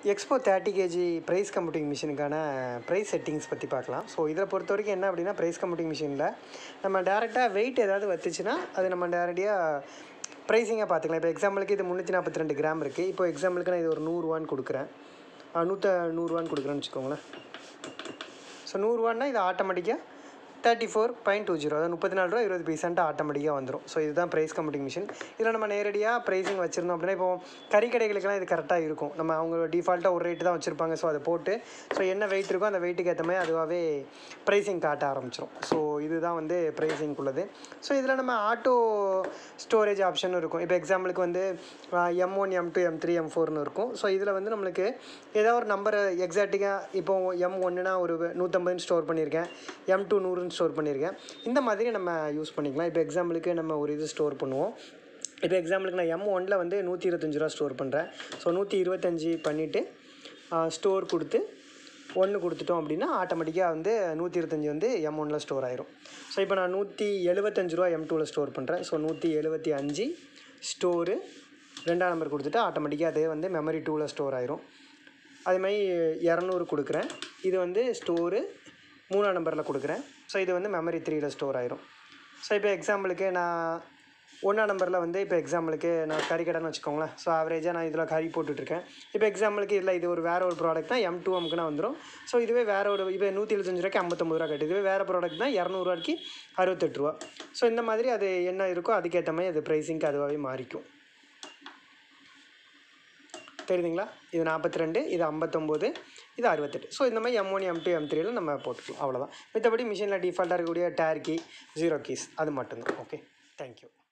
expo thirty KG price computing மிஷினுக்கான price settings பற்றி பார்க்கலாம் ஸோ இதில் பொறுத்த வரைக்கும் என்ன அப்படின்னா ப்ரைஸ் கம்ப்யூட்டிங் மிஷினில் நம்ம டேரெக்டாக வெயிட் ஏதாவது வத்துச்சுன்னா அது நம்ம டேரக்டியாக ப்ரைஸிங்காக பார்த்துக்கலாம் இப்போ எக்ஸாம்பிளுக்கு இது முந்நூற்றி நாற்பத்தி ரெண்டு கிராம் இருக்குது இப்போ எக்ஸாம்பிளுக்கு நான் இது ஒரு நூறுரூவான்னு கொடுக்குறேன் நூற்ற நூறுரூவான்னு கொடுக்குறேன்னு வச்சுக்கோங்களேன் ஸோ நூறுரூவான்னா இது ஆட்டோமேட்டிக்காக thirty four point two zero அதாவது முப்பத்தி நாலு ரூபா இருபது பைசான்ட்டு ஆட்டோமேட்டிக்காக வந்துடும் ஸோ இதுதான் ப்ரைஸ் கம்ப்யூட்டிங் மிஷின் இதில் நம்ம நேரடியாக ப்ரைஸிங் வச்சுருந்தோம் அப்படின்னா இப்போ கறி கடைகளுக்கெல்லாம் இது கரெக்டாக இருக்கும் நம்ம அவங்க டிஃபால்ட்டாக ஒரு ரேட்டு தான் வச்சுருப்பாங்க ஸோ அதை போட்டு ஸோ என்ன வெயிட் இருக்கோ அந்த வெயிட்டுக்கு ஏற்ற மாதிரி அதுவாகவே ப்ரைஸிங் காட்ட ஆரம்பிச்சிடும் ஸோ இதுதான் வந்து ப்ரைஸிங் உள்ளது ஸோ இதில் நம்ம ஆட்டோ ஸ்டோரேஜ் ஆப்ஷனும் இருக்கும் இப்போ எக்ஸாம்பிளுக்கு வந்து M one M two M three M ஃபோர்னு இருக்கும் ஸோ இதில் வந்து நம்மளுக்கு ஏதாவது ஒரு நம்பரை எக்ஸாக்டிக்காக இப்போ எம் ஒன்றுனா ஒரு நூற்றம்பதுன்னு ஸ்டோர் பண்ணியிருக்கேன் எம் டூ நூறுன்னு ஸ்டோர் பண்ணியிருக்கேன் இந்த மாதிரி நம்ம யூஸ் பண்ணிக்கலாம் இப்போ எக்ஸாம்பிளுக்கு நம்ம ஒரு இது ஸ்டோர் பண்ணுவோம் இப்போ எக்ஸாம்பிளுக்கு நான் எம் ஒனில் வந்து நூற்றி இருபத்தஞ்சி ரூபா ஸ்டோர் பண்ணுறேன் ஸோ நூற்றி இருபத்தஞ்சி பண்ணிவிட்டு ஸ்டோர் கொடுத்து ஒன்று கொடுத்துட்டோம் அப்படின்னா ஆட்டோமேட்டிக்காக வந்து நூற்றி இருபத்தஞ்சி வந்து எம் ஒனில் ஸ்டோர் ஆயிரும் ஸோ இப்போ நான் நூற்றி எழுபத்தஞ்சு ரூபா எம் டூவில் ஸ்டோர் பண்ணுறேன் ஸோ நூற்றி எழுபத்தி அஞ்சு ஸ்டோரு ரெண்டாம் நம்பர் கொடுத்துட்டு ஆட்டோமேட்டிக்காக அதே வந்து மெமரி டூவில் ஸ்டோர் ஆயிரும் அதே மாதிரி இரநூறு கொடுக்குறேன் இது வந்து ஸ்டோரு மூணாம் நம்பரில் கொடுக்குறேன் ஸோ இது வந்து மெமரி த்ரீயில் ஸ்டோர் ஆயிரும் ஸோ இப்போ எக்ஸாம்பிளுக்கு நான் ஒன்றாம் நம்பரில் வந்து இப்போ எக்ஸாம்பிளுக்கு நான் கறி கடைன்னு வச்சுக்கோங்களேன் ஸோ ஆவரேஜாக நான் இதில் கறி போட்டுட்ருக்கேன் இப்போ எக்ஸாம்பிளுக்கு இதில் இது ஒரு வேறு ஒரு ப்ராடக்ட் தான் எம் டூ எம்க்குனா வந்துடும் ஸோ இதுவே வேறு ஒரு இப்போ நூற்றி எழுபத்தஞ்சு ரூபாய்க்கு ஐம்பத்தொம்பது ரூபா கட்டு இதுவே வேறு ப்ராடக்ட் தான் இரநூறுவாய்க்கு அறுபத்தெட்டு ரூபா ஸோ இந்த மாதிரி அது என்ன இருக்கோ அதுக்கேற்ற மாதிரி அது ப்ரைஸிங்க்கு அதுவாகவே மாறிக்கும் தெரியுதுங்களா இது நாற்பத்தி ரெண்டு இது ஐம்பத்தொம்போது இது அறுபத்தெட்டு ஸோ இந்த மாதிரி M one M two M த்ரீல நம்ம போட்டுக்கலாம் அவ்வளோதான் மற்றபடி மிஷினில் டிஃபால்ட்டாக இருக்கக்கூடிய டேர் கீ ஜீரோ கீஸ் அது மட்டும்தான் ஓகே தேங்க்யூ